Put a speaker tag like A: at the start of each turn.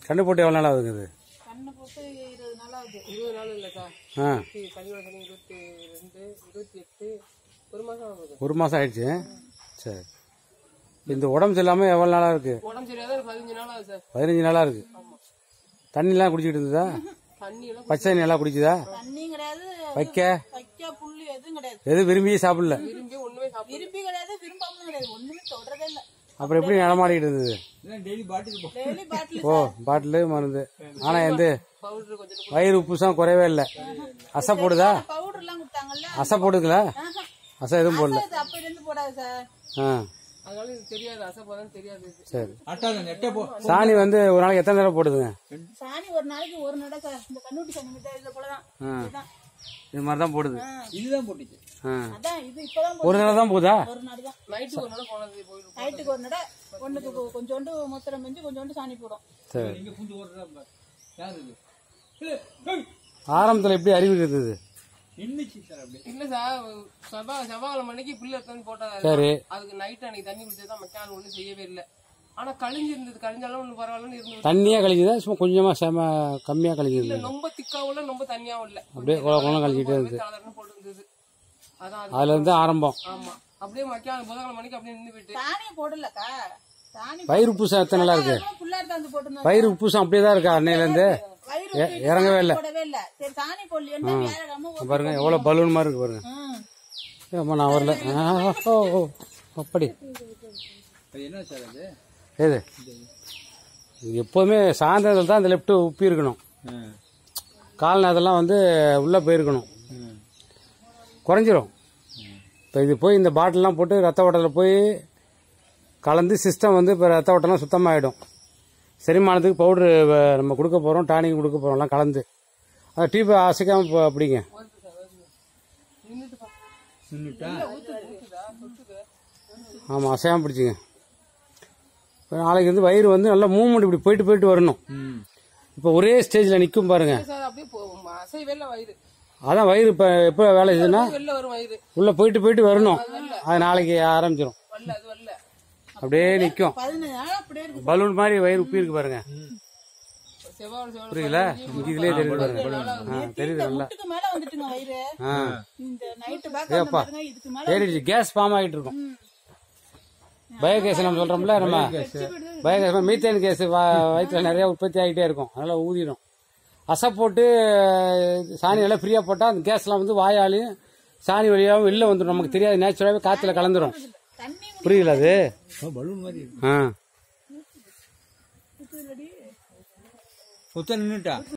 A: கண்ணு போட்டு எவ்வளோ நாள் ஆகுது இது?
B: கண்ணு போட்டு இருபது நாள் ஆகுது
C: இருபது நாள் இல்லை சார்
A: ஆ
C: கனியோட சனி இருபத்தி ரெண்டு இருபத்தி எட்டு ஒரு மாசம் ஆகுது
A: ஒரு மாதம் ஆயிடுச்சு சரி இந்த உடம்பு சரியில்லாமல் எவ்வளோ நாளாக இருக்கு
C: உடம்பு சரியாத ஒரு பதினஞ்சு நாள் ஆகுது சார்
A: பதினஞ்சு நாளாக இருக்கு தண்ணிலாம் குடிச்சிட்டு இருந்ததா
C: தண்ணி எல்லாம்
A: பச்சை தண்ணி எல்லாம் குடிக்குதா
B: தண்ணியும் கிடையாது
A: வைக்க
B: வைக்க புல்லு எதுவும் கிடையாது
A: எது விரும்பியே சாப்பிடல
C: விரும்பி ஒண்ணுமே சாப்பிட
B: விரும்பி கிடையாது விரும்பாமலும் கிடையாது ஒண்ணுமே தொடரதே இல்ல
A: அப்புறம் எப்படி நடமாடிட்டு இருந்தது
B: டெய்லி பாட்டில்
A: ஓ பாட்டிலு மருந்து ஆனால் எந்த
C: பவுடர் கொஞ்சம்
A: வயிறு உப்புசம் குறையவே இல்லை அசை போடுதா
B: பவுடர் எல்லாம் கொடுத்தாங்கல்ல
A: அசை போடுதுங்களா
B: ஆஹா.
A: அசை எதுவும் போடல
B: அது அப்ப இருந்து போடாது சார்
A: ஆ
C: அதனால இது தெரியாது அசை போதான் தெரியாது இது.
A: சரி
D: அட்டாத நெட்டே போ
A: சாணி வந்து ஒரு நாளைக்கு எத்தனை தடவை போடுதுங்க
B: சாணி ஒரு நாளைக்கு ஒரு நட சார் இந்த கண்ணூட்டி சாணி மட்டும் இதுல போலதான்
A: ஆ
B: இதுதான்
A: இது மாதிரி தான் போடுது
D: இதுதான் போட்டுச்சு
A: ஆ
B: அதான் இது இப்பதான்
A: ஒரு தடவை தான் போகுதா
B: ஒரு நடு தான்
C: நைட்டு ஒரு நாள் போனது போயிடும்
B: நைட்டுக்கு ஒரு நட ஒண்ணுக்கு கொ- கொஞ்சோண்டு மூத்திரம் பெஞ்சு கொஞ்சோண்டு சாணி போடும்
A: சரி
D: இங்க பூந்து ஓடுறா பாரு. யார் இது ஏய், ஏய்,
A: ஆரம்பத்தில் எப்படி அறிவு இருந்தது
D: நின்னுச்சு சார் அப்படியே
C: இல்ல சார் செவ்வாய் செவ்வாய் மணிக்கு பில்லு எடுத்து போட்டா
A: சரி
C: அதுக்கு நைட் அன்னைக்கு தண்ணி குடிச்சதான் மெக்கான் ஒண்ணும் செய்யவே இல்லை ஆனா கழிஞ்சு இருந்தது கழிஞ்சாலும் ஒண்ணு பரவாயில்லன்னு இருந்தது
A: தண்ணியாக கழிக்குதா சும்மா கொஞ்சமாக செம கம்மியாக கழிக்குது
C: இல்ல ரொம்ப திக்காவும் இல்ல ரொம்ப தண்ணியாவும் இல்ல
A: அப்படியே குள குளம் கழிச்சிட்டே இருந்தது
C: தளதளன்னு போட்டு இருந்தது அதான் அது.
A: அதுல இருந்து ஆரம்பம்
C: ஆமா அப்படியே மக்கான் புதன்கிழமை மணிக்கு அப்படியே நின்று போயிட்டு
B: சாணியை போடலக்கா சாணி
A: வயிறு உப்புசம் எத்தனை நாளா இருக்கு
B: புள்ளார் தந்து போட்டு
A: வயிறு உப்புசம் அப்படியே தான் இருக்கா அன்னையிலேருந்து
B: வயிறு
A: எ- இறங்கவே இல்லை
B: போடவே இல்ல சரி சாணி போடலையோன்னு வேறக்காம ஒரு
A: பாருங்க எவ்வளோ பலூன் மாதிரி இருக்கு பாருங்க
B: ம்.
A: ஏம்மா நான் வரல ஆ, ஓ ஓ, அப்படி
D: அது என்ன சார் அது
A: ஏது இது எப்போதுமே சாயந்தரத்தில் தான் இந்த லெஃப்ட் உப்பி இருக்கணும்
D: ம்.
A: கால் நேரத்தெல்லாம் வந்து உள்ளே போயிருக்கணும்
D: ம்.
A: குறைஞ்சிரும் இப்போ இது போய் இந்த பாட்டில்லாம் போட்டு ரத்த ஓட்டத்தில் போய் கலந்து சிஸ்டம் வந்து இப்போ ரத்த ஓட்டம்லாம் சுத்தமாகிடும் செரிமானத்துக்கு பவுட்ரு நம்ம கொடுக்க போகிறோம் டானிக் கொடுக்க போகிறோம் எல்லாம் கலந்து அதை டீப்பை அசைக்காமல் அப்படிங்க
D: நின்னுட்டா
A: ஆமாம் அசையாமல் பிடிச்சிங்க இப்போ நாளைக்கு வந்து வயிறு வந்து நல்லா மூவ்மெண்ட் இப்படி போயிட்டு போயிட்டு வரணும்
D: ம்
A: இப்போ ஒரே ஸ்டேஜில் நிற்கும் பாருங்க
C: சார் அப்படியே போ- அசை வெளில வயிறு
A: அதான் வயிறு இப்போ எப்போ வேலை செய்யுதுன்னா
C: வெளில வரும் வயிறு
A: உள்ளே போயிட்டு போயிட்டு வரணும் அது நாளைக்கு ஆரம்பிச்சிடும்
C: வரல அது வரல
A: அப்படியே நிற்கும்
B: பதினஞ்சு நாள் அப்படியே இருக்கு
A: பலூன் மாதிரி வயிறு உப்பி இருக்கு பாருங்க
C: செவ்வாய் செவ்வாய்
A: புரியுதுல இங்க இதுலயே தெரியுது பாருங்க ஆ, தெரியுது நல்லா
B: முட்டுக்கு மேல வந்துட்டுங்க வயிறு
A: ஆ
B: இந்த நைட்டு பேக் பாருங்க இதுக்கு மேல
A: ஏறிடுச்சு கேஸ் ஃபார்ம் ஆகிட்டு இருக்கும் பயோகேஸ் நம்ம சொல்றோம்ல நம்ம பயோகேஸ் மீத்தேன் கேஸ் வயிற்றுல நிறைய உற்பத்தி ஆகிட்டே இருக்கும் அதனால ஊதிடும் அசை போட்டு சாணி நல்லா ஃப்ரீயாக போட்டால் அந்த கேஸ்லாம் வந்து வாயாலையும் சாணி வழியாகவும் வெளில வந்துடும் நமக்கு தெரியாது நேச்சுரலாகவே காற்றுல கலந்துரும்
B: தண்ணி
A: புரியல அது
D: பலூன் மாதிரி இருக்கு
A: ஆ
D: சுத்தம் நின்னுட்டா